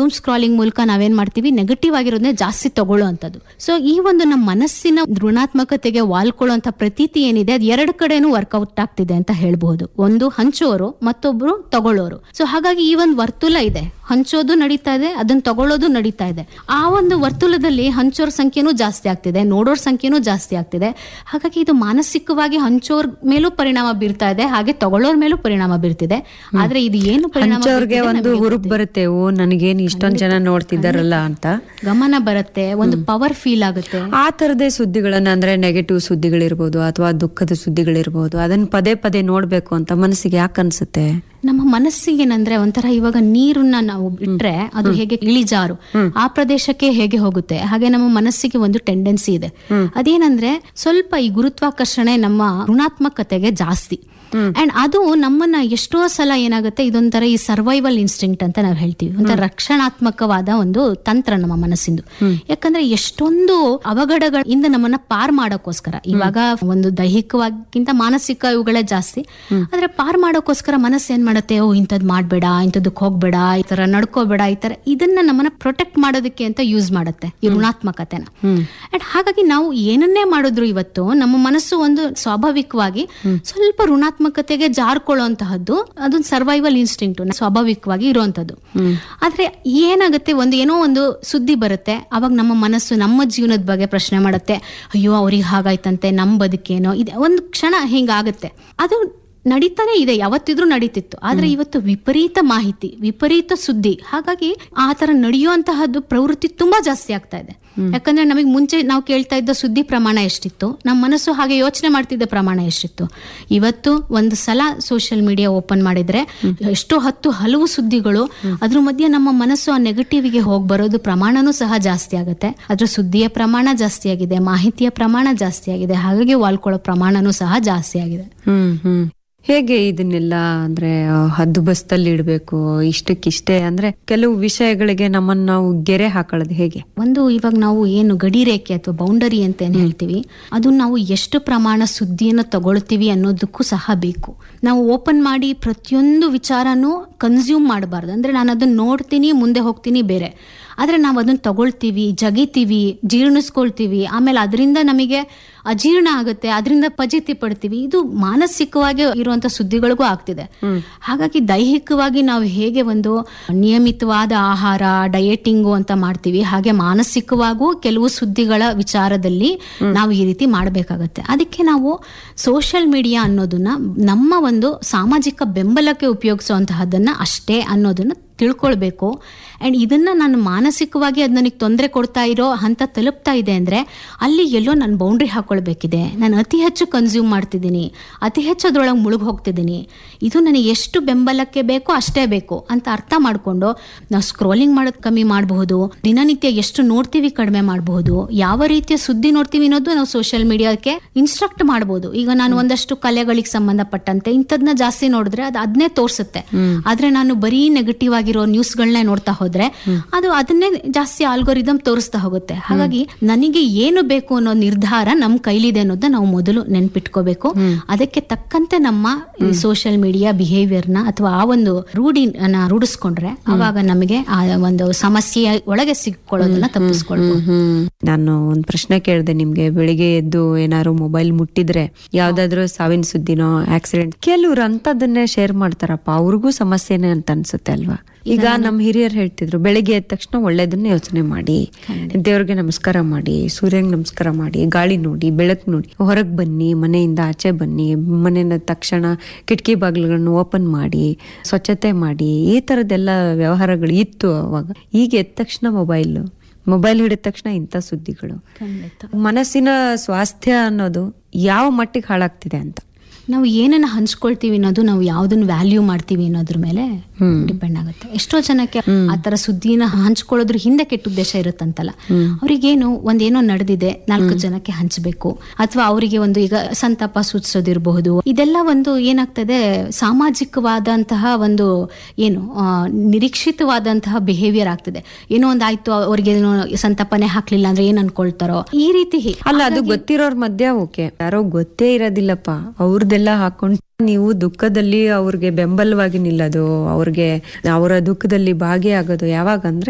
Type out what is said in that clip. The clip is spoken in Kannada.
ಡೂಮ್ ಸ್ಕ್ರಾಲಿಂಗ್ ಮೂಲಕ ನಾವೇನ್ ಮಾಡ್ತೀವಿ ನೆಗೆಟಿವ್ ಆಗಿರೋದನ್ನೇ ಜಾಸ್ತಿ ತಗೊಳ್ಳೋವಂಥದ್ದು ಸೊ ಈ ಒಂದು ನಮ್ಮ ಮನಸ್ಸಿನ ಋಣಾತ್ಮಕತೆಗೆ ವಾಲ್ಕೊಳ್ಳುವಂತ ಪ್ರತೀತಿ ಏನಿದೆ ಅದು ಎರಡು ಕಡೆನೂ ವರ್ಕೌಟ್ ಆಗ್ತಿದೆ ಅಂತ ಹೇಳ್ಬಹುದು ಒಂದು ಹಂಚೋರು ಮತ್ತೊಬ್ರು ತಗೊಳ್ಳೋರು ಸೊ ಹಾಗಾಗಿ ಈ ಒಂದು ವರ್ತುಲ ಇದೆ ಹಂಚೋದು ನಡೀತಾ ಇದೆ ಅದನ್ನ ತಗೊಳ್ಳೋದು ನಡೀತಾ ಇದೆ ಆ ಒಂದು ವರ್ತುಲದಲ್ಲಿ ಹಂಚೋರ್ ಸಂಖ್ಯೆನೂ ಜಾಸ್ತಿ ಆಗ್ತಿದೆ ನೋಡೋರ್ ಸಂಖ್ಯೆನೂ ಜಾಸ್ತಿ ಆಗ್ತಿದೆ ಹಾಗಾಗಿ ಇದು ಮಾನಸಿಕವಾಗಿ ಹಂಚೋರ್ ಮೇಲೂ ಪರಿಣಾಮ ಬೀರ್ತಾ ಇದೆ ಹಾಗೆ ತಗೊಳ್ಳೋರ್ ಮೇಲೂ ಪರಿಣಾಮ ಬೀರ್ತಿದೆ ಆದ್ರೆ ಇದು ಏನು ಪರಿಣಾಮ ಹಂಚೋರ್ಗೆ ಬೀರ್ತಿದೆ ಒಂದು ನಮಗೆ ಹುರುಪ್ ಬರುತ್ತೆ ಓ ನನಗೇನು ಇಷ್ಟೊಂದ್ ಜನ ನೋಡ್ತಿದ್ದಾರಲ್ಲ ಅಂತ ಗಮನ ಬರುತ್ತೆ ಒಂದು ಪವರ್ ಫೀಲ್ ಆಗುತ್ತೆ ಆ ತರದೇ ಸುದ್ದಿಗಳನ್ನ ಅಂದ್ರೆ ನೆಗೆಟಿವ್ ಸುದ್ದಿಗಳಿರ್ಬೋದು ಅಥವಾ ದುಃಖದ ಸುದ್ದಿಗಳಿರ್ಬೋದು ಅದನ್ನ ಪದೇ ಪದೇ ನೋಡ್ಬೇಕು ಅಂತ ಮನಸ್ಸಿಗೆ ಯಾಕೆ ಅನ್ಸುತ್ತೆ ನಮ್ಮ ಮನಸ್ಸಿಗೆ ಏನಂದ್ರೆ ಒಂಥರ ಇವಾಗ ನೀರನ್ನ ನಾವು ಬಿಟ್ರೆ ಅದು ಹೇಗೆ ಇಳಿಜಾರು ಆ ಪ್ರದೇಶಕ್ಕೆ ಹೇಗೆ ಹೋಗುತ್ತೆ ಹಾಗೆ ನಮ್ಮ ಮನಸ್ಸಿಗೆ ಒಂದು ಟೆಂಡೆನ್ಸಿ ಇದೆ ಅದೇನಂದ್ರೆ ಸ್ವಲ್ಪ ಈ ಗುರುತ್ವಾಕರ್ಷಣೆ ನಮ್ಮ ಋಣಾತ್ಮಕತೆಗೆ ಜಾಸ್ತಿ ಅಂಡ್ ಅದು ನಮ್ಮನ್ನ ಎಷ್ಟೋ ಸಲ ಏನಾಗುತ್ತೆ ಇದೊಂಥರ ಈ ಸರ್ವೈವಲ್ ಇನ್ಸ್ಟಿಂಕ್ಟ್ ಅಂತ ನಾವು ಹೇಳ್ತೀವಿ ಒಂಥರ ರಕ್ಷಣಾತ್ಮಕವಾದ ಒಂದು ತಂತ್ರ ನಮ್ಮ ಮನಸ್ಸಿಂದು ಯಾಕಂದ್ರೆ ಎಷ್ಟೊಂದು ಅವಘಡಗಳಿಂದ ನಮ್ಮನ್ನ ಪಾರ್ ಮಾಡೋಕ್ಕೋಸ್ಕರ ಇವಾಗ ಒಂದು ದೈಹಿಕವಾಗಿಂತ ಮಾನಸಿಕ ಇವುಗಳೇ ಜಾಸ್ತಿ ಆದ್ರೆ ಪಾರ್ ಮಾಡೋಕ್ಕೋಸ್ಕರ ಮನಸ್ಸು ಏನ್ ಮಾಡುತ್ತೆ ಓ ಇಂಥದ್ ಮಾಡ್ಬೇಡ ಇಂಥದಕ್ಕೆ ಹೋಗ್ಬೇಡ ಈ ತರ ನಡ್ಕೋಬೇಡ ಈ ತರ ಇದನ್ನ ನಮ್ಮನ್ನ ಪ್ರೊಟೆಕ್ಟ್ ಮಾಡೋದಕ್ಕೆ ಅಂತ ಯೂಸ್ ಮಾಡುತ್ತೆ ಈ ಋಣಾತ್ಮಕತೆನ ಅಂಡ್ ಹಾಗಾಗಿ ನಾವು ಏನನ್ನೇ ಮಾಡಿದ್ರು ಇವತ್ತು ನಮ್ಮ ಮನಸ್ಸು ಒಂದು ಸ್ವಾಭಾವಿಕವಾಗಿ ಸ್ವಲ್ಪ ಋಣಾತ್ಮಕತೆಗೆ ಜಾರ್ಕೊಳ್ಳುವಂತಹದ್ದು ಅದೊಂದು ಸರ್ವೈವಲ್ ಇನ್ಸ್ಟಿಂಕ್ಟ್ ಸ್ವಾಭಾವಿಕವಾಗಿ ಇರುವಂತದ್ದು ಆದ್ರೆ ಏನಾಗುತ್ತೆ ಒಂದು ಏನೋ ಒಂದು ಸುದ್ದಿ ಬರುತ್ತೆ ಅವಾಗ ನಮ್ಮ ಮನಸ್ಸು ನಮ್ಮ ಜೀವನದ ಬಗ್ಗೆ ಪ್ರಶ್ನೆ ಮಾಡುತ್ತೆ ಅಯ್ಯೋ ಅವ್ರಿಗೆ ಹಾಗಾಯ್ತಂತೆ ನಮ್ಮ ಬದುಕೇನೋ ಇದೆ ಒಂದು ಕ್ಷಣ ಹಿಂಗಾಗುತ್ತೆ ಅದು ನಡೀತಾನೆ ಇದೆ ಯಾವತ್ತಿದ್ರೂ ನಡೀತಿತ್ತು ಆದ್ರೆ ಇವತ್ತು ವಿಪರೀತ ಮಾಹಿತಿ ವಿಪರೀತ ಸುದ್ದಿ ಹಾಗಾಗಿ ಆ ತರ ನಡೆಯುವಂತಹದ್ದು ಪ್ರವೃತ್ತಿ ತುಂಬಾ ಜಾಸ್ತಿ ಆಗ್ತಾ ಇದೆ ಯಾಕಂದ್ರೆ ನಮಗೆ ಮುಂಚೆ ನಾವು ಕೇಳ್ತಾ ಇದ್ದ ಸುದ್ದಿ ಪ್ರಮಾಣ ಎಷ್ಟಿತ್ತು ನಮ್ಮ ಮನಸ್ಸು ಹಾಗೆ ಯೋಚನೆ ಮಾಡ್ತಿದ್ದ ಪ್ರಮಾಣ ಎಷ್ಟಿತ್ತು ಇವತ್ತು ಒಂದು ಸಲ ಸೋಷಿಯಲ್ ಮೀಡಿಯಾ ಓಪನ್ ಮಾಡಿದ್ರೆ ಎಷ್ಟೋ ಹತ್ತು ಹಲವು ಸುದ್ದಿಗಳು ಅದ್ರ ಮಧ್ಯೆ ನಮ್ಮ ಮನಸ್ಸು ಆ ನೆಗೆಟಿವ್ಗೆ ಹೋಗಿ ಬರೋದು ಪ್ರಮಾಣನೂ ಸಹ ಜಾಸ್ತಿ ಆಗುತ್ತೆ ಅದ್ರ ಸುದ್ದಿಯ ಪ್ರಮಾಣ ಜಾಸ್ತಿ ಆಗಿದೆ ಮಾಹಿತಿಯ ಪ್ರಮಾಣ ಜಾಸ್ತಿ ಆಗಿದೆ ಹಾಗಾಗಿ ವಾಲ್ಕೊಳ್ಳೋ ಪ್ರಮಾಣನೂ ಸಹ ಜಾಸ್ತಿ ಆಗಿದೆ ಹ್ಮ್ ಹ್ಮ್ ಹೇಗೆ ಇದನ್ನೆಲ್ಲ ಅಂದ್ರೆ ಆ, ಹದ್ದುಬಸ್ತಲ್ಲಿ ಇಡ್ಬೇಕು ಇಷ್ಟಕ್ಕಿಷ್ಟೇ ಅಂದ್ರೆ ಕೆಲವು ವಿಷಯಗಳಿಗೆ ನಮ್ಮನ್ನ ನಾವು ಗೆರೆ ಹಾಕೊಳ್ಳೋದು ಹೇಗೆ ಒಂದು ಇವಾಗ ನಾವು ಏನು ಗಡಿ ರೇಖೆ ಅಥವಾ ಬೌಂಡರಿ ಅಂತ ಏನ್ ಹೇಳ್ತೀವಿ ಅದು ನಾವು ಎಷ್ಟು ಪ್ರಮಾಣ ಸುದ್ದಿಯನ್ನು ತಗೊಳ್ತೀವಿ ಅನ್ನೋದಕ್ಕೂ ಸಹ ಬೇಕು ನಾವು ಓಪನ್ ಮಾಡಿ ಪ್ರತಿಯೊಂದು ವಿಚಾರನೂ ಕನ್ಸ್ಯೂಮ್ ಮಾಡಬಾರ್ದು ಅಂದ್ರೆ ನಾನು ಅದನ್ನ ನೋಡ್ತೀನಿ ಮುಂದೆ ಹೋಗ್ತೀನಿ ಬೇರೆ ಆದ್ರೆ ನಾವು ಅದನ್ನ ತಗೊಳ್ತೀವಿ ಜಗಿತೀವಿ ಜೀರ್ಣಿಸ್ಕೊಳ್ತೀವಿ ಆಮೇಲೆ ಅದರಿಂದ ನಮಗೆ ಅಜೀರ್ಣ ಆಗುತ್ತೆ ಅದರಿಂದ ಫಜಿತಿ ಪಡ್ತೀವಿ ಇದು ಮಾನಸಿಕವಾಗಿ ಇರುವಂತ ಸುದ್ದಿಗಳಿಗೂ ಆಗ್ತಿದೆ ಹಾಗಾಗಿ ದೈಹಿಕವಾಗಿ ನಾವು ಹೇಗೆ ಒಂದು ನಿಯಮಿತವಾದ ಆಹಾರ ಡಯಟಿಂಗು ಅಂತ ಮಾಡ್ತೀವಿ ಹಾಗೆ ಮಾನಸಿಕವಾಗೂ ಕೆಲವು ಸುದ್ದಿಗಳ ವಿಚಾರದಲ್ಲಿ ನಾವು ಈ ರೀತಿ ಮಾಡಬೇಕಾಗತ್ತೆ ಅದಕ್ಕೆ ನಾವು ಸೋಷಿಯಲ್ ಮೀಡಿಯಾ ಅನ್ನೋದನ್ನ ನಮ್ಮ ಒಂದು ಸಾಮಾಜಿಕ ಬೆಂಬಲಕ್ಕೆ ಉಪಯೋಗಿಸುವಂತಹದ್ದನ್ನ ಅಷ್ಟೇ ಅನ್ನೋದನ್ನ ತಿಳ್ಕೊಳ್ಬೇಕು ಅಂಡ್ ಇದನ್ನ ನಾನು ಮಾನಸಿಕವಾಗಿ ಅದು ನನಗೆ ತೊಂದರೆ ಕೊಡ್ತಾ ಇರೋ ಹಂತ ತಲುಪ್ತಾ ಇದೆ ಅಂದ್ರೆ ಅಲ್ಲಿ ಎಲ್ಲೋ ನಾನು ಬೌಂಡ್ರಿ ಹಾಕೊಳ್ಬೇಕಿದೆ ನಾನು ಅತಿ ಹೆಚ್ಚು ಕನ್ಸ್ಯೂಮ್ ಮಾಡ್ತಿದ್ದೀನಿ ಅತಿ ಹೆಚ್ಚು ಅದ್ರೊಳಗೆ ಮುಳುಗ್ ಹೋಗ್ತಿದ್ದೀನಿ ಇದು ನನಗೆ ಎಷ್ಟು ಬೆಂಬಲಕ್ಕೆ ಬೇಕೋ ಅಷ್ಟೇ ಬೇಕು ಅಂತ ಅರ್ಥ ಮಾಡಿಕೊಂಡು ನಾವು ಸ್ಕ್ರೋಲಿಂಗ್ ಮಾಡೋದು ಕಮ್ಮಿ ಮಾಡಬಹುದು ದಿನನಿತ್ಯ ಎಷ್ಟು ನೋಡ್ತೀವಿ ಕಡಿಮೆ ಮಾಡಬಹುದು ಯಾವ ರೀತಿಯ ಸುದ್ದಿ ನೋಡ್ತೀವಿ ಅನ್ನೋದು ನಾವು ಸೋಷಿಯಲ್ ಮೀಡಿಯಾಕ್ಕೆ ಇನ್ಸ್ಟ್ರಕ್ಟ್ ಮಾಡಬಹುದು ಈಗ ನಾನು ಒಂದಷ್ಟು ಕಲೆಗಳಿಗೆ ಸಂಬಂಧಪಟ್ಟಂತೆ ಇಂಥದ್ನ ಜಾಸ್ತಿ ನೋಡಿದ್ರೆ ಅದು ಅದನ್ನೇ ತೋರಿಸುತ್ತೆ ಆದ್ರೆ ನಾನು ಬರೀ ನೆಗೆಟಿವ್ ಆಗಿರೋ ನ್ಯೂಸ್ಗಳನ್ನೇ ನೋಡ್ತಾ ಹೋದ್ರೆ ಅದು ಅದನ್ನೇ ಜಾಸ್ತಿ ಆಲ್ಗೋರಿದಮ್ ತೋರಿಸ್ತಾ ಹೋಗುತ್ತೆ ಹಾಗಾಗಿ ನನಗೆ ಏನು ಬೇಕು ಅನ್ನೋ ನಿರ್ಧಾರ ನಮ್ಮ ಕೈಲಿದೆ ಅನ್ನೋದನ್ನ ನಾವು ಮೊದಲು ನೆನ್ಪಿಟ್ಕೋಬೇಕು ಅದಕ್ಕೆ ತಕ್ಕಂತೆ ನಮ್ಮ ಸೋಷಿಯಲ್ ಮೀಡಿಯಾ ಬಿಹೇವಿಯರ್ನ ಅಥವಾ ಆ ಒಂದು ರೂಢಿನ ರೂಢಿಸ್ಕೊಂಡ್ರೆ ಅವಾಗ ನಮಗೆ ಆ ಒಂದು ಸಮಸ್ಯೆಯ ಒಳಗೆ ಸಿಕ್ಕೊಳ್ಳೋದನ್ನ ತಪ್ಪಿಸ್ಕೊಳ್ಬಹುದು ಹ್ಮ್ ನಾನು ಒಂದ್ ಪ್ರಶ್ನೆ ಕೇಳಿದೆ ನಿಮ್ಗೆ ಬೆಳಿಗ್ಗೆ ಎದ್ದು ಏನಾದ್ರು ಮೊಬೈಲ್ ಮುಟ್ಟಿದ್ರೆ ಯಾವ್ದಾದ್ರು ಸಾವಿನ ಸುದ್ದಿನೋ ಆಕ್ಸಿಡೆಂಟ್ ಕೆಲವ್ರು ಅಂತದನ್ನೇ ಶೇರ್ ಮಾಡ್ತಾರಪ್ಪ ಅವ್ರಿಗೂ ಸಮಸ್ಯೆನೆ ಅಂತ ಅನ್ಸುತ್ತೆ ಅಲ್ವಾ ಈಗ ನಮ್ ಹಿರಿಯರು ಹೇಳ್ತಿದ್ರು ಬೆಳಿಗ್ಗೆ ಎದ್ದ ತಕ್ಷಣ ಒಳ್ಳೇದನ್ನ ಯೋಚನೆ ಮಾಡಿ ದೇವ್ರಿಗೆ ನಮಸ್ಕಾರ ಮಾಡಿ ಸೂರ್ಯಂಗ್ ನಮಸ್ಕಾರ ಮಾಡಿ ಗಾಳಿ ನೋಡಿ ಬೆಳಕು ನೋಡಿ ಹೊರಗ್ ಬನ್ನಿ ಮನೆಯಿಂದ ಆಚೆ ಬನ್ನಿ ಮನೆಯ ತಕ್ಷಣ ಕಿಟಕಿ ಬಾಗಿಲುಗಳನ್ನು ಓಪನ್ ಮಾಡಿ ಸ್ವಚ್ಛತೆ ಮಾಡಿ ಈ ತರದೆಲ್ಲ ವ್ಯವಹಾರಗಳು ಇತ್ತು ಅವಾಗ ಈಗ ಎದ್ದ ತಕ್ಷಣ ಮೊಬೈಲ್ ಮೊಬೈಲ್ ಹಿಡಿದ ತಕ್ಷಣ ಇಂಥ ಸುದ್ದಿಗಳು ಖಂಡಿತ ಮನಸ್ಸಿನ ಸ್ವಾಸ್ಥ್ಯ ಅನ್ನೋದು ಯಾವ ಮಟ್ಟಿಗೆ ಹಾಳಾಗ್ತಿದೆ ಅಂತ ನಾವು ಏನನ್ನ ಹಂಚ್ಕೊಳ್ತೀವಿ ಅನ್ನೋದು ನಾವು ಯಾವ್ದನ್ನ ವ್ಯಾಲ್ಯೂ ಮಾಡ್ತೀವಿ ಅನ್ನೋದ್ರ ಮೇಲೆ ಡಿಪೆಂಡ್ ಆಗುತ್ತೆ ಎಷ್ಟೋ ಜನಕ್ಕೆ ಆ ತರ ಸುದ್ದಿನ ಹಂಚ್ಕೊಳ್ಳೋದ್ರ ಹಿಂದೆ ಕೆಟ್ಟ ಉದ್ದೇಶ ಇರುತ್ತಂತಲ್ಲ ಅವ್ರಿಗೇನು ಒಂದೇನೋ ನಡೆದಿದೆ ನಾಲ್ಕು ಜನಕ್ಕೆ ಹಂಚಬೇಕು ಅಥವಾ ಅವರಿಗೆ ಒಂದು ಈಗ ಸಂತಾಪ ಸೂಚಿಸೋದಿರಬಹುದು ಇದೆಲ್ಲ ಒಂದು ಏನಾಗ್ತದೆ ಸಾಮಾಜಿಕವಾದಂತಹ ಒಂದು ಏನು ಆ, ನಿರೀಕ್ಷಿತವಾದಂತಹ ಬಿಹೇವಿಯರ್ ಆಗ್ತದೆ ಏನೋ ಒಂದು ಆಯ್ತು ಅವ್ರಿಗೆ ಏನೋ ಸಂತಾಪನೆ ಹಾಕ್ಲಿಲ್ಲ ಅಂದ್ರೆ ಏನ್ ಅನ್ಕೊಳ್ತಾರೋ ಈ ರೀತಿ ಅಲ್ಲ ಅದು ಗೊತ್ತಿರೋರ್ ಮಧ್ಯ ಓಕೆ ಯಾರೋ ಗೊತ್ತೇ ಇರೋದಿಲ್ಲಪ್ಪ ಅವ್ರದ್ದೆಲ್ಲ ಹಾಕೊಂಡು ನೀವು ದುಃಖದಲ್ಲಿ ಅವ್ರಿಗೆ ಬೆಂಬಲವಾಗಿ ನಿಲ್ಲೋದು ಅವ್ರಿಗೆ ಅವರ ದುಃಖದಲ್ಲಿ ಭಾಗಿಯಾಗೋದು ಯಾವಾಗ ಅಂದ್ರೆ